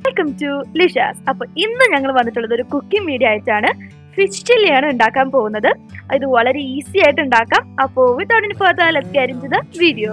Welcome to ലിഷാസ് അപ്പൊ ഇന്ന് ഞങ്ങൾ വന്നിട്ടുള്ളത് ഒരു കുക്കിംഗ് വീഡിയോ ആയിട്ടാണ് ഫിഷ് ചില്ലിയാണ് ഉണ്ടാക്കാൻ പോകുന്നത് ഇത് വളരെ ഈസി ആയിട്ട് ഉണ്ടാക്കാം അപ്പോൾ without further let's get into the video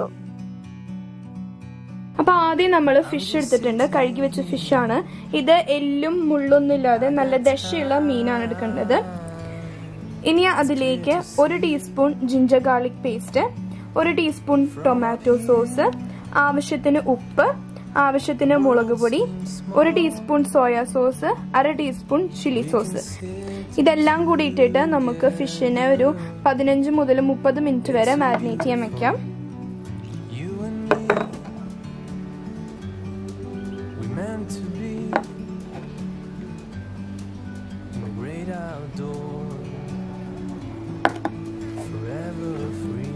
അപ്പൊ ആദ്യം നമ്മൾ ഫിഷ് എടുത്തിട്ടുണ്ട് കഴുകി വെച്ച ഫിഷാണ് ഇത് എല്ലും മുള്ളൊന്നും ഇല്ലാതെ നല്ല ദശയുള്ള മീനാണ് എടുക്കേണ്ടത് ഇനി അതിലേക്ക് ഒരു ടീസ്പൂൺ ജിഞ്ചർ ഗാർലിക് പേസ്റ്റ് ഒരു ടീസ്പൂൺ ടൊമാറ്റോ സോസ് ആവശ്യത്തിന് ഉപ്പ് ആവശ്യത്തിന് മുളക് പൊടി ഒരു ടീസ്പൂൺ സോയ സോസ് അര ടീസ്പൂൺ ചില്ലി സോസ് ഇതെല്ലാം കൂടി ഇട്ടിട്ട് നമുക്ക് ഫിഷിനെ ഒരു പതിനഞ്ച് മുതൽ മുപ്പത് മിനിറ്റ് വരെ മാരിനേറ്റ് ചെയ്യാൻ വെക്കാം You and me, we meant to be in the great outdoors, forever free.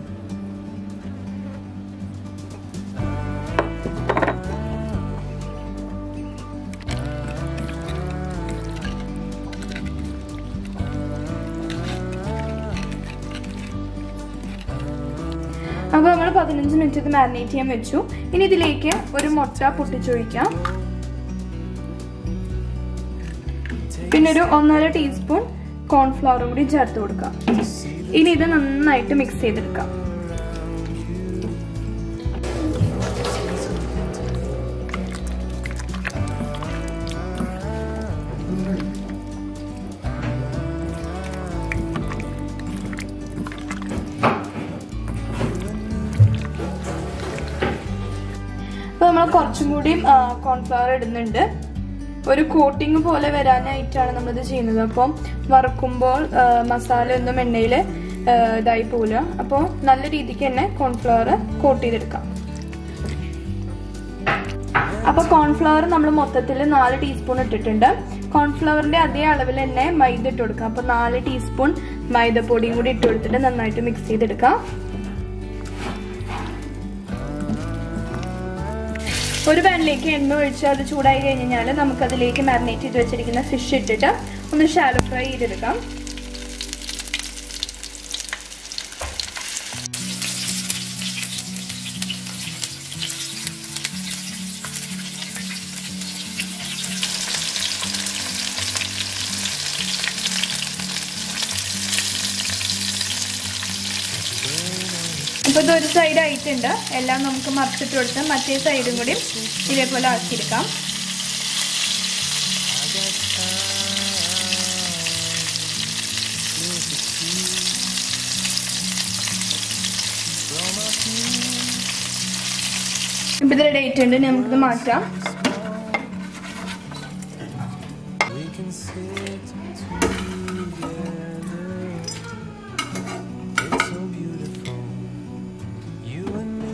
അപ്പോൾ നമ്മൾ പതിനഞ്ച് മിനിറ്റ് ഇത് മാരിനേറ്റ് ചെയ്യാൻ വെച്ചു ഇനി ഇതിലേക്ക് ഒരു മുട്ട പൊട്ടിച്ചൊഴിക്കാം പിന്നെ ഒരു ഒന്നര ടീസ്പൂൺ കോൺഫ്ലവറും കൂടി ചേർത്ത് കൊടുക്കാം ഇനി ഇത് നന്നായിട്ട് മിക്സ് ചെയ്തെടുക്കാം അപ്പോൾ നമ്മൾ കുറച്ചും കൂടിയും കോൺഫ്ലവർ ഇടുന്നുണ്ട് ഒരു കോട്ടിങ് പോലെ വരാനായിട്ടാണ് നമ്മളിത് ചെയ്യുന്നത് അപ്പം വറുക്കുമ്പോൾ ആ, മസാല ഒന്നും എണ്ണയിൽ ഇതായി പോവില്ല അപ്പോൾ നല്ല രീതിക്ക് തന്നെ കോൺഫ്ലവർ കോട്ട് ചെയ്തെടുക്കാം അപ്പൊ കോൺഫ്ലവർ നമ്മൾ മൊത്തത്തിൽ നാല് ടീസ്പൂൺ ഇട്ടിട്ടുണ്ട് കോൺഫ്ലവറിന്റെ അതേ അളവിൽ തന്നെ മൈദ ഇട്ട് കൊടുക്കാം അപ്പൊ നാല് ടീസ്പൂൺ മൈദപ്പൊടിയും കൂടി ഇട്ട് കൊടുത്തിട്ട് നന്നായിട്ട് മിക്സ് ചെയ്തെടുക്കാം ഒരു പാനിലേക്ക് എണ്ണ ഒഴിച്ച് അത് ചൂടായി കഴിഞ്ഞാൽ നമുക്ക് അതിലേക്ക് മാരിനേറ്റ് ചെയ്ത് വെച്ചിരിക്കുന്ന ഫിഷ് ഇട്ടിട്ട് ഒന്ന് ഷാലോ ഫ്രൈ ചെയ്തെടുക്കാം ഇപ്പൊ ഇത് ഒരു സൈഡ് ആയിട്ടുണ്ട് എല്ലാം നമുക്ക് മറിച്ചിട്ട് കൊടുത്ത് മറ്റേ സൈഡും കൂടി ഇതേപോലെ ആക്കിയെടുക്കാം ഇപ്പൊ ഇത് റെഡി ആയിട്ടുണ്ട് ഇനി നമുക്കിത് മാറ്റാം We can sit together. It's so beautiful. You and me,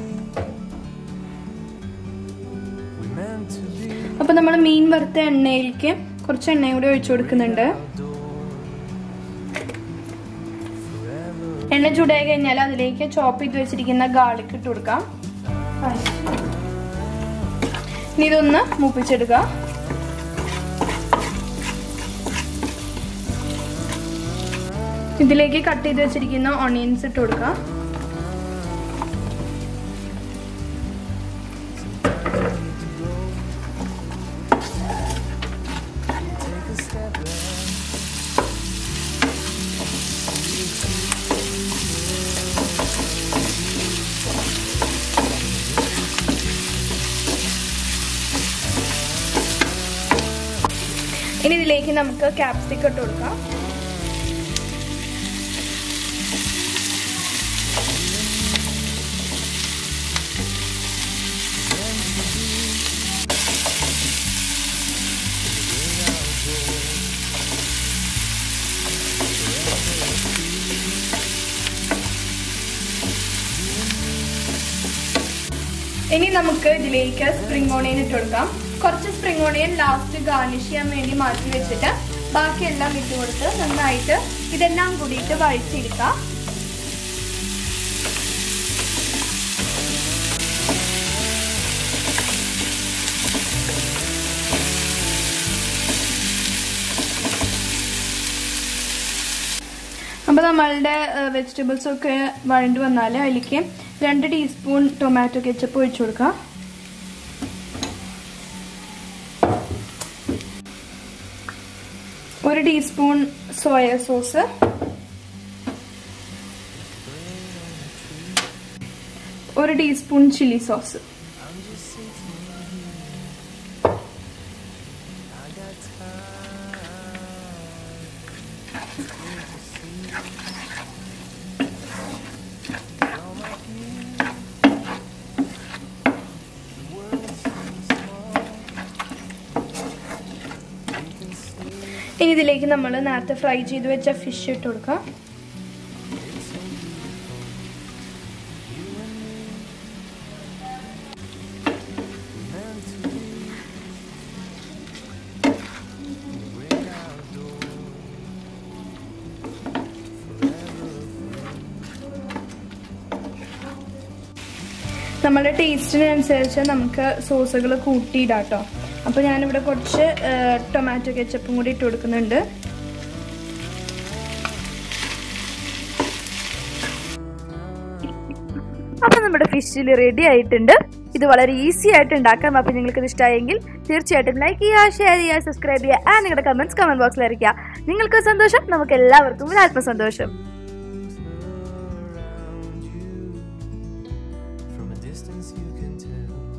we meant to be അപ്പൊ നമ്മൾ മീൻ വറുത്ത എണ്ണയിലേക്ക് കുറച്ച് എണ്ണയും കൂടി ഒഴിച്ചു കൊടുക്കുന്നുണ്ട് എണ്ണ ചൂടായി കഴിഞ്ഞാൽ അതിലേക്ക് ചോപ്പ് ചെയ്ത് വെച്ചിരിക്കുന്ന ഗാർലിക് ഇട്ട് കൊടുക്കാം ഇനി ഇതൊന്ന് മൂപ്പിച്ചെടുക്കുക ഇതിലേക്ക് കട്ട് ചെയ്ത് വെച്ചിരിക്കുന്ന ഓണിയൻസ് ഇട്ട് കൊടുക്കാം ഇനി ഇതിലേക്ക് നമുക്ക് ക്യാപ്സിക്കം ഇട്ട് കൊടുക്കാം ഇനി നമുക്ക് ഇതിലേക്ക് സ്പ്രിംഗ് ഓണിയൻ ഇട്ട് കൊടുക്കാം കുറച്ച് സ്പ്രിംഗ് ഓണിയൻ ലാസ്റ്റ് ഗാർണിഷ് ചെയ്യാൻ വേണ്ടി മാറ്റി വെച്ചിട്ട് ബാക്കിയെല്ലാം ഇട്ട് കൊടുത്ത് നന്നായിട്ട് ഇതെല്ലാം കൂടിയിട്ട് വഴിച്ചെടുക്കാം അപ്പോൾ നമ്മളുടെ വെജിറ്റബിൾസ് ഒക്കെ വഴണ്ട് വന്നാൽ അതിലേക്ക് രണ്ട് ടീസ്പൂൺ ടൊമാറ്റോ കെച്ചപ്പ് ഒഴിച്ചു കൊടുക്കാം ഒരു ടീസ്പൂൺ സോയ സോസ് ഒരു ടീസ്പൂൺ ചില്ലി സോസ് ഇനി ഇതിലേക്ക് നമ്മൾ നേരത്തെ ഫ്രൈ ചെയ്ത് വെച്ച ഫിഷ് ഇട്ട് കൊടുക്കാം നമ്മുടെ ടേസ്റ്റിനനുസരിച്ച് നമുക്ക് സോസുകൾ കൂട്ടിയിടാം കേട്ടോ അപ്പോൾ ഞാനിവിടെ കുറച്ച് ടൊമാറ്റോ കെച്ചപ്പും കൂടി ഇട്ട് കൊടുക്കുന്നുണ്ട് അപ്പൊ നമ്മുടെ ഫിഷിൽ റെഡി ആയിട്ടുണ്ട് ഇത് വളരെ ഈസി ആയിട്ട് ഉണ്ടാക്കാം അപ്പൊ നിങ്ങൾക്ക് ഇത് ഇഷ്ടമായെങ്കിൽ തീർച്ചയായിട്ടും ലൈക്ക് ചെയ്യുക ഷെയർ ചെയ്യുക സബ്സ്ക്രൈബ് ചെയ്യുക ആ നിങ്ങളുടെ കമന്റ്സ് കമന്റ് ബോക്സിൽ അറിയിക്കുക നിങ്ങൾക്ക് സന്തോഷം നമുക്ക് എല്ലാവർക്കും ഒരു ആത്മസന്തോഷം From a distance you can tell